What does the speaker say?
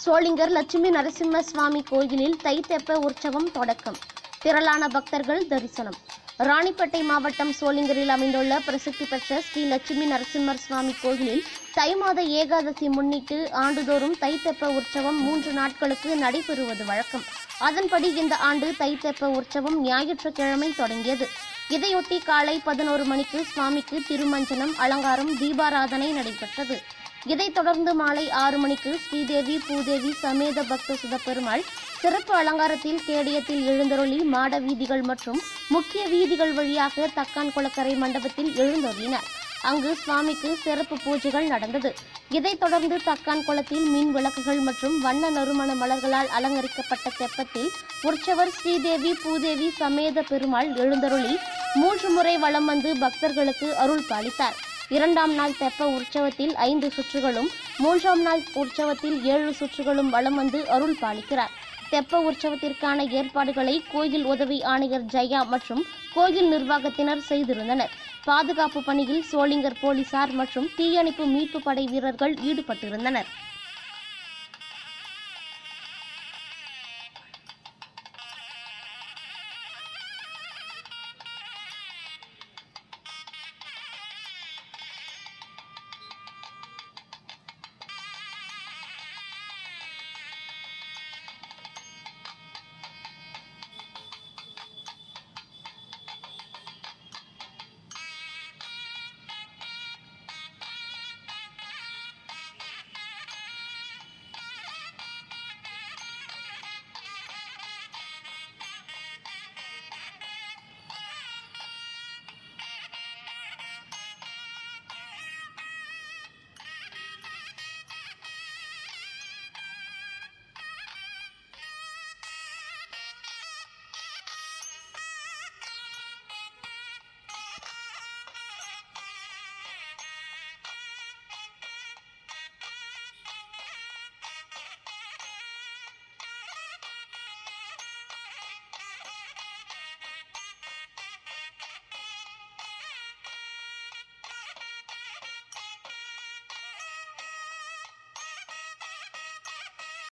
சோளிங்கர் லட்சுமி நரசிம்ம சுவாமி கோயிலில் தை தெப்ப உற்சவம் தொடக்கம் திரளான பக்தர்கள் தரிசனம் ராணிப்பேட்டை மாவட்டம் சோளிங்கரில் அமைந்துள்ள பிரசித்தி பெற்ற ஸ்ரீ லட்சுமி நரசிம்மர் சுவாமி கோயிலில் தை மாத ஏகாதசி முன்னிட்டு ஆண்டுதோறும் தை தெப்ப உற்சவம் மூன்று நாட்களுக்கு நடைபெறுவது வழக்கம் அதன்படி இந்த ஆண்டு தை தெப்ப உற்சவம் ஞாயிற்றுக்கிழமை தொடங்கியது இதையொட்டி காலை பதினோரு மணிக்கு சுவாமிக்கு திருமஞ்சனம் அலங்காரம் தீபாராதனை நடைபெற்றது இதைத் தொடர்ந்து மாலை ஆறு மணிக்கு ஸ்ரீதேவி பூதேவி சமேத பக்த சுதப்பெருமாள் சிறப்பு அலங்காரத்தில் கேடயத்தில் எழுந்தருளி மாட வீதிகள் மற்றும் முக்கிய வீதிகள் வழியாக தக்கான் குளக்கரை மண்டபத்தில் எழுந்தருளினார் அங்கு சுவாமிக்கு சிறப்பு பூஜைகள் நடந்தது இதைத் தொடர்ந்து தக்கான் குளத்தில் மின் விளக்குகள் மற்றும் வண்ண நறுமண மலர்களால் அலங்கரிக்கப்பட்ட தெப்பத்தில் உற்சவர் ஸ்ரீதேவி பூதேவி சமேத பெருமாள் எழுந்தருளி மூன்று முறை வலம் வந்து பக்தர்களுக்கு அருள் பாலித்தார் இரண்டாம் நாள் தெப்ப உற்சவத்தில் ஐந்து சுற்றுகளும் மூன்றாம் நாள் உற்சவத்தில் ஏழு சுற்றுகளும் வலம் வந்து அருள் பாலிக்கிறார் தெப்ப உற்சவத்திற்கான ஏற்பாடுகளை கோயில் உதவி ஆணையர் ஜெயா மற்றும் கோயில் நிர்வாகத்தினர் செய்திருந்தனர் பாதுகாப்பு பணியில் சோளிங்கர் போலீசார் மற்றும் தீயணைப்பு மீட்பு படை வீரர்கள் ஈடுபட்டிருந்தனர்